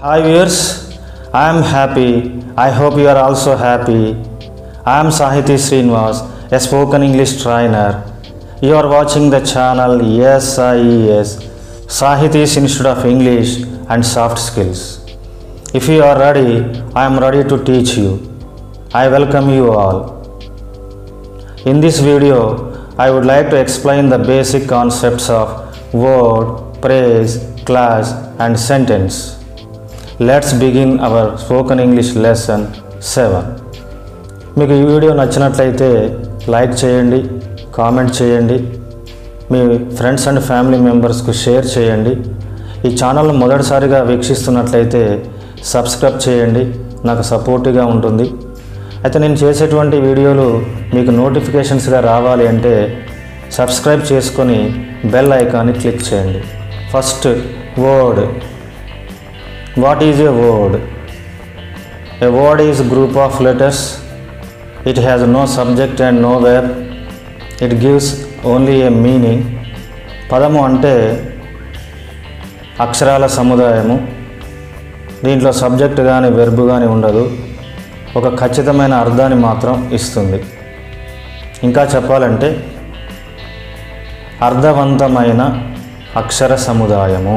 Hi viewers, I am happy. I hope you are also happy. I am Sahiti Srinivas, a spoken English trainer. You are watching the channel SIES, Sahiti's Institute of English and Soft Skills. If you are ready, I am ready to teach you. I welcome you all. In this video, I would like to explain the basic concepts of word, phrase, class, and sentence. Let's begin our spoken English lesson 7. మీకు ఈ video నచ్చినట్లయితే like చేయండి comment చేయండి మీ friends and family మెంబర్స్కు share చేయండి ఈ ఛానల్ను మొదటిసారిగా వీక్షిస్తున్నట్లయితే సబ్స్క్రైబ్ చేయండి నాకు సపోర్టివ్గా ఉంటుంది అయితే నేను చేసేటువంటి వీడియోలు మీకు నోటిఫికేషన్స్గా రావాలి అంటే సబ్స్క్రైబ్ చేసుకొని బెల్ ఐకాన్ని క్లిక్ చేయండి first word what is a word a word is group of letters it has no subject and no verb it gives only a meaning పదము అంటే అక్షరాల సముదాయము దీంట్లో సబ్జెక్ట్ కానీ వెర్బ్ కానీ ఉండదు ఒక ఖచ్చితమైన అర్థాన్ని మాత్రం ఇస్తుంది ఇంకా చెప్పాలంటే అర్థవంతమైన అక్షర సముదాయము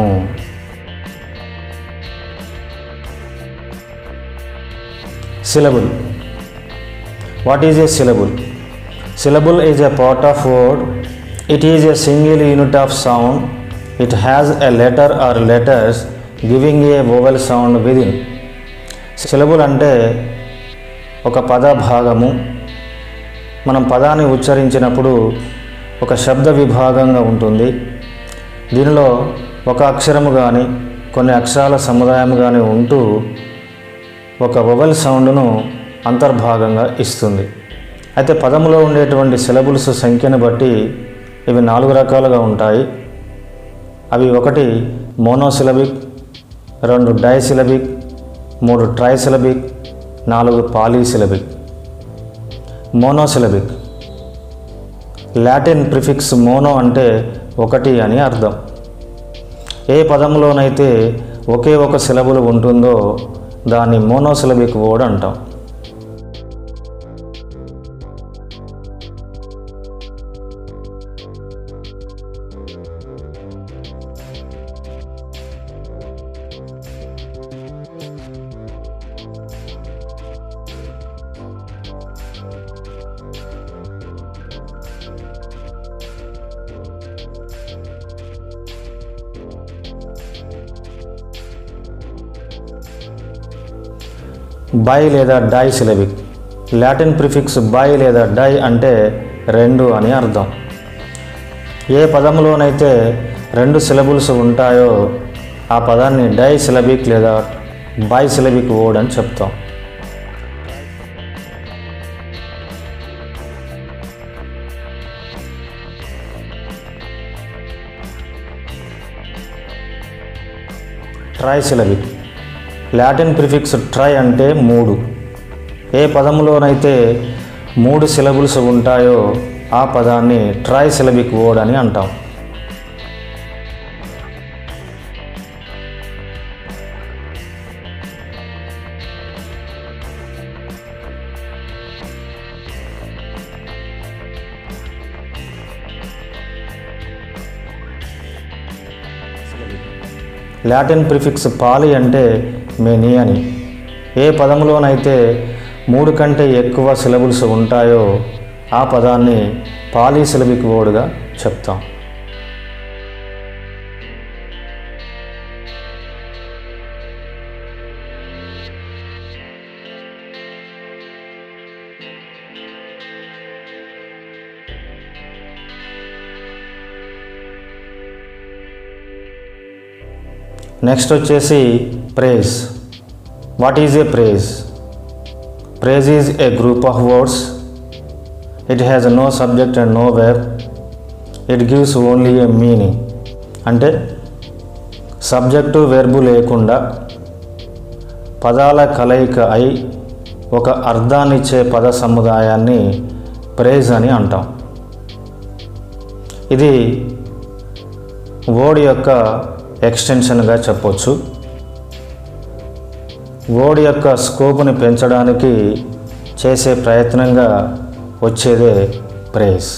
syllable what is a syllable syllable is a part of word it is a single unit of sound it has a letter or letters giving a vowel sound within syllable అంటే ఒక పద భాగము మనం పదాన్ని ఉచ్చరించినప్పుడు ఒక శబ్ద విభాగంగా ఉంటుంది దీనిలో ఒక అక్షరము కానీ కొన్ని అక్షరాల సముదాయం కానీ ఉంటూ ఒక వొవెల్ సౌండ్ను అంతర్భాగంగా ఇస్తుంది అయితే పదములో ఉండేటువంటి సిలబుల్స్ సంఖ్యను బట్టి ఇవి నాలుగు రకాలుగా ఉంటాయి అవి ఒకటి మోనోసిలబిక్ రెండు డైసిలబిక్ మూడు ట్రైసిలబిక్ నాలుగు polysyllabic monosyllabic Latin prefix mono అంటే ఒకటి అని అర్థం ఏ పదంలోనైతే ఒకే ఒక సిలబుల్ ఉంటుందో దాన్ని మోనోసిలబిక్ వర్డ్ అంటాం బై లేదా disyllabic Latin prefix bi లేదా డై అంటే రెండు అని అర్థం ఏ పదంలోనైతే రెండు సిలబుల్స్ ఉంటాయో ఆ పదాన్ని డై సిలబిక్ లేదా బై సిలబిక్ వర్డ్ అని చెప్తాం trisyllabic Latin prefix tri అంటే మూడు ఏ పదంలోనైతే మూడు సిలబుల్స్ ఉంటాయో ఆ పదాన్ని ట్రై సిలబిక్ వర్డ్ అని అంటాం లాటిన్ ప్రిఫిక్స్ పాలి అంటే మెనీ అని ఏ పదంలోనైతే మూడు కంటే ఎక్కువ సిలబుల్స్ ఉంటాయో ఆ పదాన్ని పాలీసిలబిక్ వర్డ్గా చెప్తాం నెక్స్ట్ వచ్చేసి phrase what is a phrase phrase is a group of words it has no subject and no verb it gives only a meaning అంటే సబ్జెక్టు వెర్బు లేకుండా పదాల కలయిక అయి ఒక అర్థాన్నిచ్చే పద సముదాయాన్ని ప్రేజ్ అని అంటాం ఇది వర్డ్ యొక్క ఎక్స్టెన్షన్గా చెప్పొచ్చు వర్డ్ యొక్క స్కోప్ని పెంచడానికి చేసే ప్రయత్నంగా వచ్చేదే ప్రేస్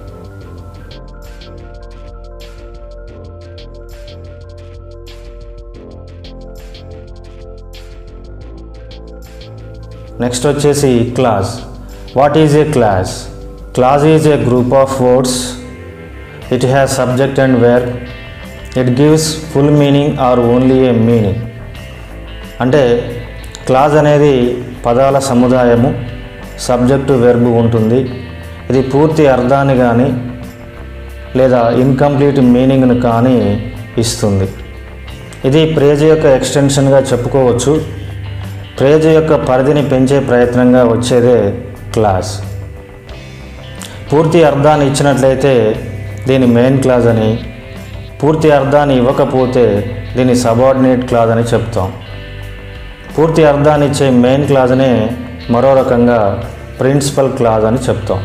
నెక్స్ట్ వచ్చేసి clause what is a clause clause is a group of words it has subject and verb it gives full meaning or only a meaning అంటే క్లాజ్ అనేది పదాల సముదాయము సబ్జెక్టు వెర్బు ఉంటుంది ఇది పూర్తి అర్థాన్ని కానీ లేదా ఇన్కంప్లీట్ మీనింగ్ను కానీ ఇస్తుంది ఇది ప్రేజ్ యొక్క ఎక్స్టెన్షన్గా చెప్పుకోవచ్చు ప్రేజ్ యొక్క పరిధిని పెంచే ప్రయత్నంగా వచ్చేదే క్లాస్ పూర్తి అర్థాన్ని ఇచ్చినట్లయితే దీని మెయిన్ క్లాజ్ అని పూర్తి అర్థాన్ని ఇవ్వకపోతే దీని సబార్డినేట్ క్లాజ్ అని చెప్తాం పూర్తి అర్థాన్ని ఇచ్చే మెయిన్ క్లాజ్నే మరో రకంగా ప్రిన్సిపల్ క్లాజ్ అని చెప్తాం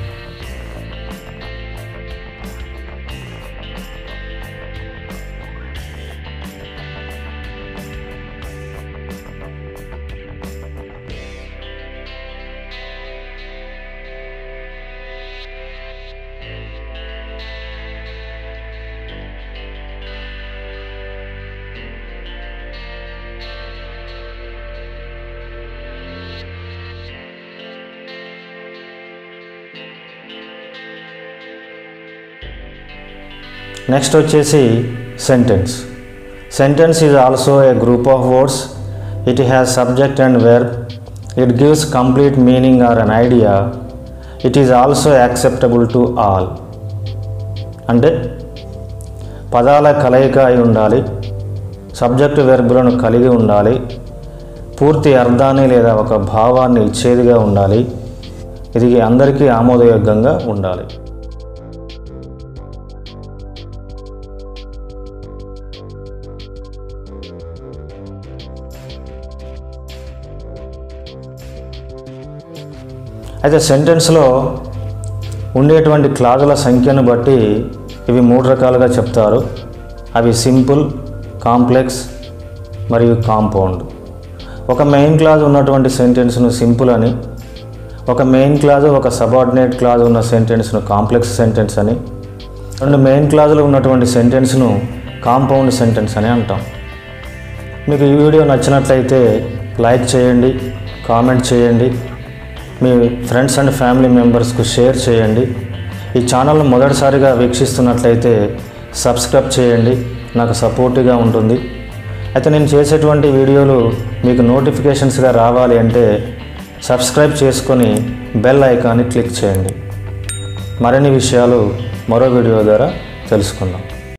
నెక్స్ట్ వచ్చేసి sentence sentence is also a group of words it has subject and verb it gives complete meaning or an idea it is also acceptable to all అంటే పదాల కలయిక అయి ఉండాలి సబ్జెక్టు వెర్బులను కలిగి ఉండాలి పూర్తి అర్థాన్ని లేదా ఒక భావాన్ని ఇచ్చేదిగా ఉండాలి ఇది అందరికీ ఆమోదయోగ్యంగా ఉండాలి అయితే సెంటెన్స్లో ఉండేటువంటి క్లాజుల సంఖ్యను బట్టి ఇవి మూడు రకాలుగా చెప్తారు అవి సింపుల్ కాంప్లెక్స్ మరియు కాంపౌండ్ ఒక మెయిన్ క్లాజ్ ఉన్నటువంటి సెంటెన్స్ను సింపుల్ అని ఒక మెయిన్ క్లాజ్ ఒక సబార్డినేట్ క్లాజ్ ఉన్న సెంటెన్స్ను కాంప్లెక్స్ సెంటెన్స్ అని రెండు మెయిన్ క్లాజులు ఉన్నటువంటి సెంటెన్స్ను కాంపౌండ్ సెంటెన్స్ అని అంటాం మీకు ఈ వీడియో నచ్చినట్లయితే లైక్ చేయండి కామెంట్ చేయండి మీ ఫ్రెండ్స్ అండ్ ఫ్యామిలీ మెంబర్స్కు షేర్ చేయండి ఈ ఛానల్ను మొదటిసారిగా వీక్షిస్తున్నట్లయితే సబ్స్క్రైబ్ చేయండి నాకు సపోర్టివ్గా ఉంటుంది అయితే నేను చేసేటువంటి వీడియోలు మీకు నోటిఫికేషన్స్గా రావాలి అంటే సబ్స్క్రైబ్ చేసుకొని బెల్ ఐకాన్ని క్లిక్ చేయండి మరిన్ని విషయాలు మరో వీడియో ద్వారా తెలుసుకుందాం